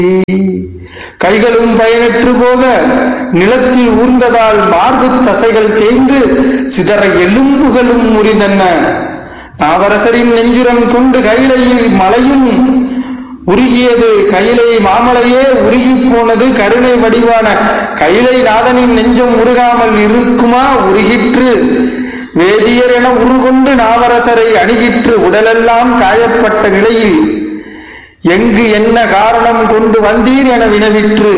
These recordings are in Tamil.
கைகளும் பயனற்று போக நிலத்தில் ஊர்ந்ததால் மார்பு தசைகள் தேய்ந்து சிதற எலும்புகளும் முறிந்தன நாவரசரின் நெஞ்சுரம் கொண்டு கைலையில் மலையும் உருகியது கைலை மாமலையே உருகி போனது கருணை வடிவான கைலை நாதனின் நெஞ்சம் உருகாமல் இருக்குமா உருகிற்று வேதியர் என உருகொண்டு நாவரசரை அணுகிற்று உடலெல்லாம் காயப்பட்ட நிலையில் எங்கு என்ன காரணம் கொண்டு வந்தீர் என வினவிற்று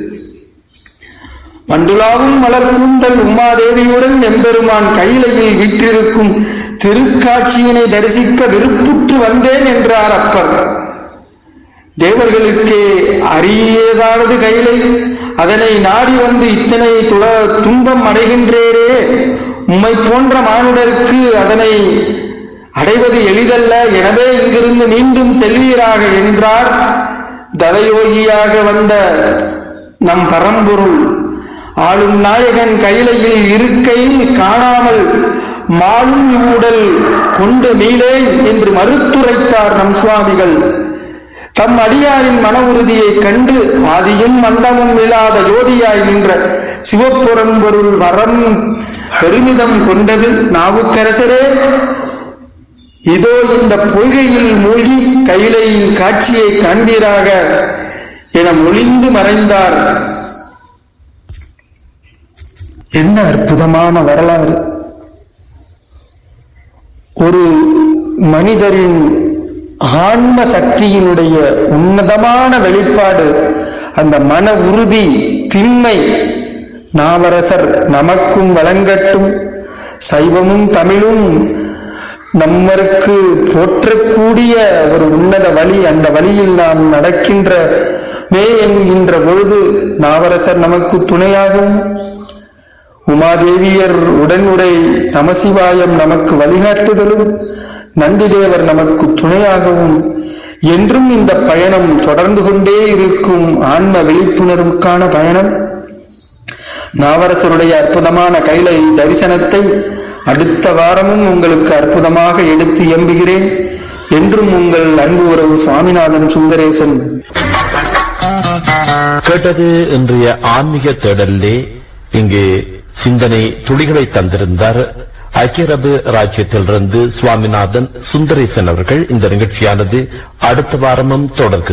மண்டுலாவும் மலர் கூந்தல் உமாதேவியுடன் எம்பெருமான் கையிலையில் வீற்றிருக்கும் திருக்காட்சியினை தரிசிக்க விருப்புற்று வந்தேன் என்றார் அப்பர் தேவர்களுக்கே அரியதானது கையிலை அதனை நாடி வந்து இத்தனை துட துன்பம் அடைகின்றேரே உம்மை போன்ற மானுடருக்கு அதனை அடைவது எளிதல்ல எனவே இங்கிருந்து மீண்டும் செல்வீராக என்றார் தவயோகியாக வந்த நம் பரம்பொருள் ஆளும் நாயகன் கையிலையில் இருக்கையில் காணாமல் மாளும் இவ்வுடல் கொண்டு மீளேன் என்று மறுத்துரைத்தார் நம் சுவாமிகள் தம் அடியாரின் மன உறுதியை கண்டு ஆதியும் மந்தமும் இல்லாத ஜோதியாய் நின்ற சிவப்புறம்பொருள் வரம் பெருமிதம் கொண்டது நாவுக்கரசரே இதோ இந்த பொய்கையில் மூழ்கி கையிலையின் காட்சியை காண்பீராக என மொழிந்து மறைந்தார் என்ன அற்புதமான வரலாறு ஒரு மனிதரின் ஆன்ம சக்தியினுடைய உன்னதமான வெளிப்பாடு அந்த மன உறுதி திண்மை நாவரசர் நமக்கும் வழங்கட்டும் சைவமும் தமிழும் நம்மருக்கு போற்றக்கூடிய ஒரு உன்னத வழி அந்த வழியில் நாம் நடக்கின்ற மே என்கின்ற பொழுது நாவரசர் நமக்கு துணையாகவும் உமாதேவியர் உடனுரை நமசிவாயம் நமக்கு வழிகாட்டுதலும் நந்திதேவர் நமக்கு துணையாகவும் என்றும் இந்த பயணம் தொடர்ந்து கொண்டே இருக்கும் ஆன்ம விழிப்புணர்வுக்கான பயணம் நாவரசருடைய அற்புதமான கைலை தரிசனத்தை அடுத்த வாரமும் உங்களுக்கு அற்புதமாக எடுத்து எம்புகிறேன் என்றும் உங்கள் அன்பு உறவு சுவாமிநாதன் சுந்தரேசன் கேட்டது இன்றைய ஆன்மீக தேடலிலே இங்கு சிந்தனை துளிகளை தந்திருந்தார் ஐக்கிய அரபு ராஜ்யத்திலிருந்து சுவாமிநாதன் சுந்தரேசன் அவர்கள் இந்த நிகழ்ச்சியானது அடுத்த வாரமும் தொடர்கிறது